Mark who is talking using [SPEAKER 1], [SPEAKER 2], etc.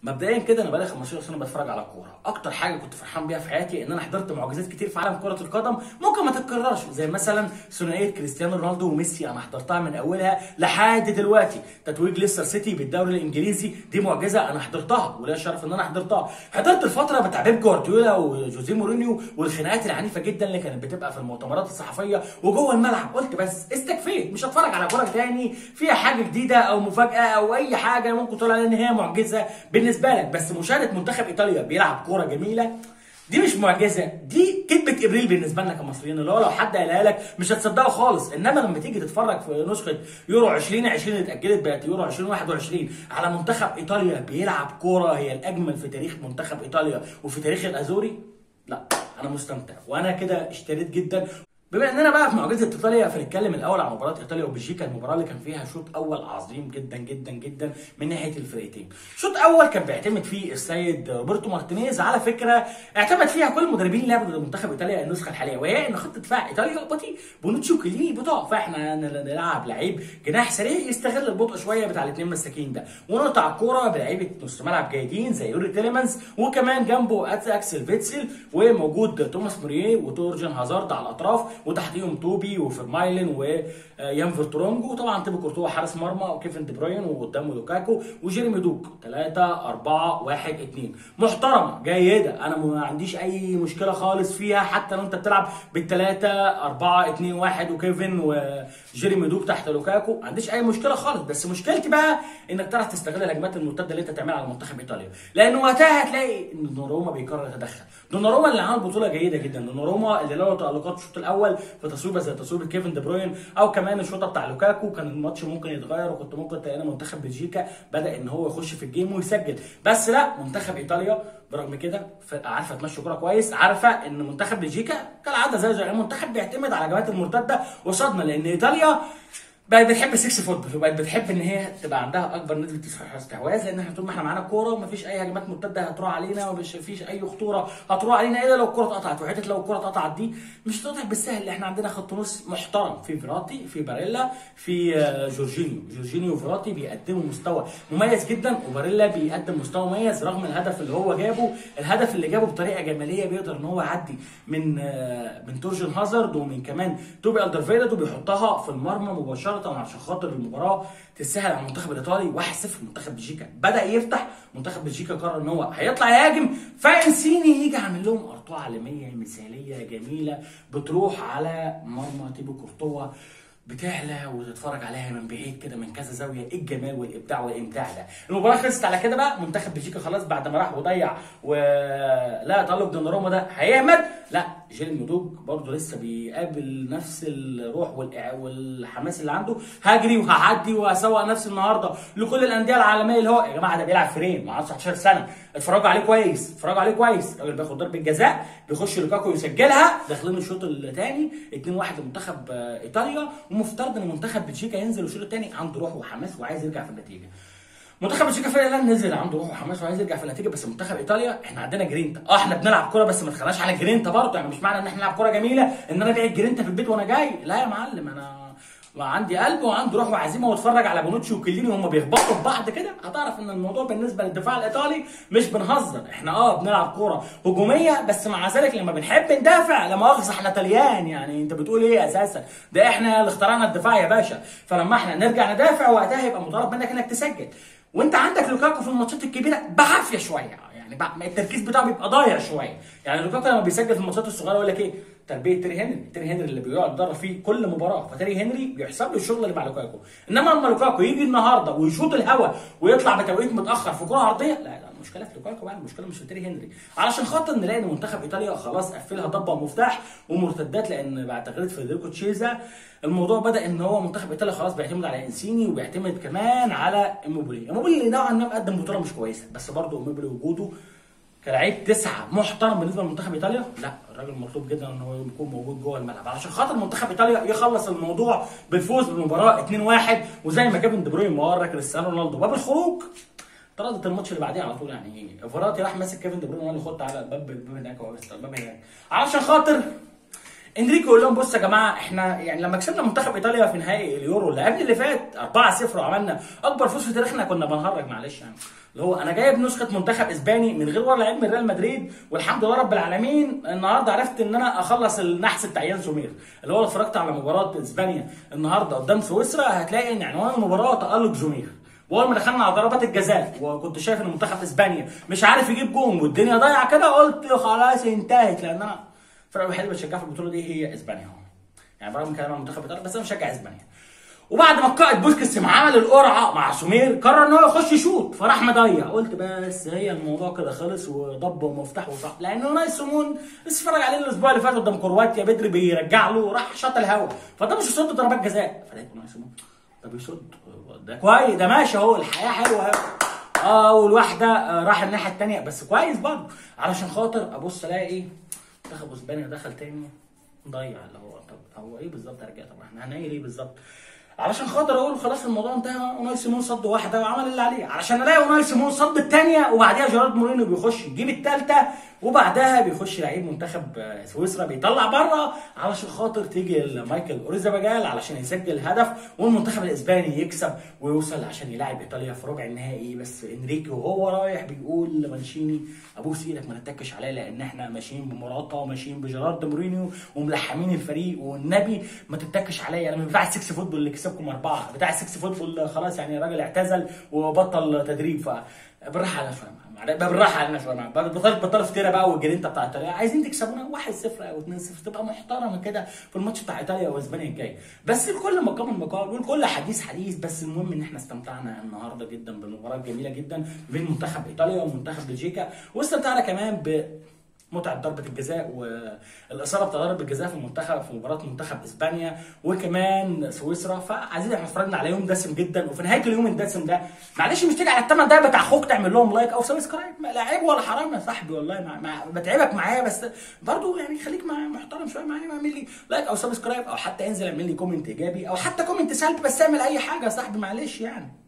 [SPEAKER 1] مبدئيا كده انا بقالي 15 سنه بتفرج على الكوره اكتر حاجه كنت فرحان بيها في حياتي ان انا حضرت معجزات كتير في عالم كره القدم ممكن ما تتكررش زي مثلا ثنائيه كريستيانو رونالدو وميسي انا حضرتها من اولها لحد دلوقتي تتويج ليستر سيتي بالدوري الانجليزي دي معجزه انا حضرتها وليا الشرف ان انا حضرتها حضرت الفتره بتاع بيب جوارديولا وجوزيه مورينيو والخناقات العنيفه جدا اللي كانت بتبقى في المؤتمرات الصحفيه وجوه الملعب قلت بس استكفيت مش هتفرج على كوره تاني فيها حاجه جديده او مفاجاه او اي حاجه ممكن تقول عليها ان هي معجزه بالنسبه لك بس مشاهده منتخب ايطاليا بيلعب كوره جميله دي مش معجزه دي كذبه ابريل بالنسبه لنا كمصريين اللي هو لو حد قالها لك مش هتصدقه خالص انما لما تيجي تتفرج في نسخه يورو 2020 اللي اتاجلت بقت يورو 2021 على منتخب ايطاليا بيلعب كوره هي الاجمل في تاريخ منتخب ايطاليا وفي تاريخ الازوري لا انا مستمتع وانا كده اشتريت جدا بما اننا بقى في معجزه ايطاليا فنتكلم الاول عن مباراه ايطاليا وبلجيكا المباراه اللي كان فيها شوط اول عظيم جدا جدا جدا من ناحيه الفرقتين. شوط اول كان بيعتمد فيه السيد روبرتو مارتينيز على فكره اعتمد فيها كل المدربين اللي لعبوا ضد منتخب ايطاليا النسخه الحاليه وهي ان خط دفاع ايطاليا بطيء بونوتشي وكليني بطاء فاحنا نلعب لعيب جناح سريع يستغل البطء شويه بتاع الاثنين مساكين ده ونقطع الكوره بلعيبه نص ملعب جيدين زي يوري تيليمانز وكمان جنبه اكسل فيتسل وموجود توماس موريه وتورجن هازارد على الاطراف وتحتيهم توبي توبي وفيرمايلن ويان فيرترونج وطبعا تيبو كورتوا حارس مرمى وكيفن دي بروين وقدامه لوكاكو وجيريمي دوك 3 4 1 2 محترمه جيده انا ما عنديش اي مشكله خالص فيها حتى لو انت بتلعب بالثلاثه 4 2 1 وكيفن وجيريمي دوك تحت لوكاكو ما عنديش اي مشكله خالص بس مشكلتي بقى انك تعرف تستغل الهجمات المرتده اللي انت تعملها على منتخب ايطاليا لان وقتها هتلاقي ان دوناروما بيقرر يتدخل دوناروما اللي عمل بطوله جيده جدا دوناروما اللي له تالقات في الشوط الاول في تصويبه زي تصويبه كيفن دي بروين او كمان الشوطه بتاع لوكاكو كان الماتش ممكن يتغير وكنت ممكن تلاقينا منتخب بلجيكا بدا ان هو يخش في الجيم ويسجل بس لا منتخب ايطاليا برغم كده عارفه تمشي كوره كويس عارفه ان منتخب بلجيكا كالعاده زي زي المنتخب بيعتمد على الهجمات المرتده قصادنا لان ايطاليا بقت بتحب السكس فوتبول وبقت بتحب ان هي تبقى عندها اكبر نسبه استحواذ لان احنا طول ما احنا معانا الكوره ومفيش اي هجمات مرتده هتروح علينا ومش فيش اي خطوره هتروح علينا الا لو الكوره اتقطعت وحته لو الكوره اتقطعت دي مش هتقطع بالسهل احنا عندنا خط نص محترم في فيراتي في باريلا في جورجينيو جورجينيو وفيراتي بيقدموا مستوى مميز جدا وباريلا بيقدم مستوى مميز رغم الهدف اللي هو جابه الهدف اللي جابه بطريقه جماليه بيقدر ان هو يعدي من من تورجن هازارد ومن كمان توبي الدرفيلد وبيحطها في المرمى مباشره عشان خاطر المباراه تسهل على المنتخب الايطالي 1-0 منتخب بلجيكا بدا يفتح منتخب بلجيكا قرر ان هو هيطلع يهاجم فانسيني يجي عامل لهم ارطوه عالميه مثاليه جميله بتروح على مرمى تيبو كورتوا بتعلى وتتفرج عليها من بعيد كده من كذا زاويه ايه الجمال والابداع والامتاع ده المباراه خلصت على كده بقى منتخب بلجيكا خلاص بعد ما راح وضيع ولا تالق دوناروما ده هيعمل لا جيرمي دوج برضه لسه بيقابل نفس الروح والحماس اللي عنده هجري وهعدي وهسوق نفسي النهارده لكل الانديه العالميه اللي هو يا جماعه ده بيلعب فرين معاه 19 سنه اتفرجوا عليه كويس اتفرجوا عليه كويس الراجل بياخد ضربه جزاء بيخش لوكاكو يسجلها داخلين الشوط الثاني 2-1 لمنتخب ايطاليا ومفترض ان منتخب بلجيكا ينزل الشوط الثاني عنده روح وحماس وعايز يرجع في النتيجه منتخب بلجيكا فعلا نزل عنده روح وحماس وعايز يرجع في النتيجه بس منتخب ايطاليا احنا عندنا جرينتا اه احنا بنلعب كوره بس ما تخليناش على جرينتا برضه يعني مش معنى ان احنا نلعب كوره جميله ان انا ابيع الجرينتا في البيت وانا جاي لا يا معلم انا وعندي قلب وعندي روح وعزيمه واتفرج على بونوتشي وكليني وهم بيخبطوا في بعض كده هتعرف ان الموضوع بالنسبه للدفاع الايطالي مش بنهزر احنا اه بنلعب كوره هجوميه بس مع ذلك لما بنحب ندافع لا مؤاخذه احنا طليان يعني انت بتقول ايه اساسا ده احنا اللي اخترعنا الدفاع يا باشا فلما احنا نرجع ندافع وقتها يبقى مطالب منك انك تسجل وانت عندك لوكاكو في الماتشات الكبيره بعافيه شويه يعني التركيز بتاعه بيبقى ضايع شويه يعني لوكاكو لما بيسجل في الماتشات الصغيره يقول لك ايه تربيه تيري هنري تيري هنري اللي بيقعد يدرب فيه كل مباراه فتيري هنري بيحسب له الشغل اللي مع لوكاكو انما لما لوكاكو يجي النهارده ويشوط الهوا ويطلع بتوقيت متاخر في كره عرضيه لا لا المشكله في لوكاكو بقى المشكله مش في تيري هنري علشان خاطر نلاقي ان منتخب ايطاليا خلاص قفلها ضبه ومفتاح ومرتدات لان بعد تغريده فيدريكو تشيزا الموضوع بدا ان هو منتخب ايطاليا خلاص بيعتمد على انسيني وبيعتمد كمان على ايموبيلي ايموبيلي نوعا ما مقدم بطوله مش كويسه بس برضه ايموبيلي وجوده كلاعب تسعه محترم بالنسبه لمنتخب ايطاليا لا الراجل مطلوب جدا ان هو يكون موجود جوه الملعب علشان خاطر منتخب ايطاليا يخلص الموضوع بالفوز بالمباراه 2-1 وزي ما كيفن دي بروين مورا كريستيانو رونالدو باب الخروج طردت الماتش اللي بعديه على طول يعني فيراتي راح ماسك كيفن دي بروين وقال له خد تعالى الباب الباب هناك هو الباب هناك علشان خاطر انريكي يقول لهم بصوا يا جماعه احنا يعني لما كسبنا منتخب ايطاليا في نهائي اليورو اللي قبل اللي فات 4-0 وعملنا اكبر فوز في تاريخنا كنا بنهرج معلش يعني اللي هو انا جايب نسخه منتخب اسباني من غير ولا لعيب من ريال مدريد والحمد لله رب العالمين النهارده عرفت ان انا اخلص النحس بتاع يان سومير اللي هو لو اتفرجت على مباراه اسبانيا النهارده قدام سويسرا هتلاقي ان عنوان المباراه تالق زومير واول ما دخلنا على ضربات الجزاء وكنت شايف ان منتخب اسبانيا مش عارف يجيب جون والدنيا ضايعه كده قلت خلاص انتهت لان انا الفرقه الوحيده اللي بشجعها في البطوله دي هي اسبانيا يعني برغم كلام عن منتخب ايطاليا بس انا بشجع اسبانيا وبعد ما القائد بوسكيتس عمل القرعه مع سمير قرر ان هو يخش يشوط فراح مضيع قلت بس هي الموضوع كده خلص وضب ومفتاح وصح لان نايس سمون لسه اتفرج عليه الاسبوع اللي فات قدام كرواتيا بدري بيرجع له راح شاط الهوا فده مش يصد ضربات جزاء فلقيت نايس سمون ده بيصد ده كويس ده ماشي اهو الحياه حلوه اهو اه والواحده آه، راح الناحيه الثانيه بس كويس برضه علشان خاطر ابص الاقي ايه منتخب اسبانيا دخل تاني ضيع اللي هو طب هو ايه بالظبط يا رجاله طب احنا هنعمل ايه بالظبط علشان خاطر اقول خلاص الموضوع انتهى اوناي سيمون صد واحده وعمل اللي عليه علشان الاقي اوناي سيمون صد الثانيه وبعديها جيرارد مورينو بيخش يجيب الثالثه وبعدها بيخش لعيب منتخب آه، سويسرا بيطلع بره علشان خاطر تيجي مايكل اوريزاباجال علشان يسجل هدف والمنتخب الاسباني يكسب ويوصل عشان يلاعب ايطاليا في ربع النهائي بس انريكي وهو رايح بيقول لمانشيني ابوس ايدك ما تتكش عليا لان احنا ماشيين بمراتا وماشيين بجيرارد مورينيو وملحمين الفريق والنبي ما تتكش عليا انا من بتاع السكس فوتبول اللي كسبكم اربعه بتاع السكس فوتبول خلاص يعني الراجل اعتزل وبطل تدريب ف بالراحه على شويه معلش بقى بالراحه علينا شويه بقى بطلت بطلت فتيره بقى والجرينتا بتاع ايطاليا عايزين تكسبونا 1-0 او 2-0 تبقى محترمه كده في الماتش بتاع ايطاليا واسبانيا الجاي بس لكل مقام مقال ولكل حديث حديث بس المهم ان احنا استمتعنا النهارده جدا بالمباراه الجميله جدا بين منتخب ايطاليا ومنتخب بلجيكا واستمتعنا كمان ب متعه ضربه الجزاء والاصابه بتاع ضربه الجزاء في المنتخب في مباراه منتخب اسبانيا وكمان سويسرا فعايزين احنا اتفرجنا على يوم دسم جدا وفي نهايه اليوم الدسم ده معلش مش تيجي على الثمان دقايق بتاع اخوك تعمل لهم لايك او سبسكرايب ما لا عيب ولا حرام يا صاحبي والله مع مع بتعبك معايا بس برضو يعني خليك مع محترم شويه معايا واعمل لي لايك او سبسكرايب او حتى انزل اعمل لي كومنت ايجابي او حتى كومنت سلبي بس اعمل اي حاجه يا صاحبي معلش يعني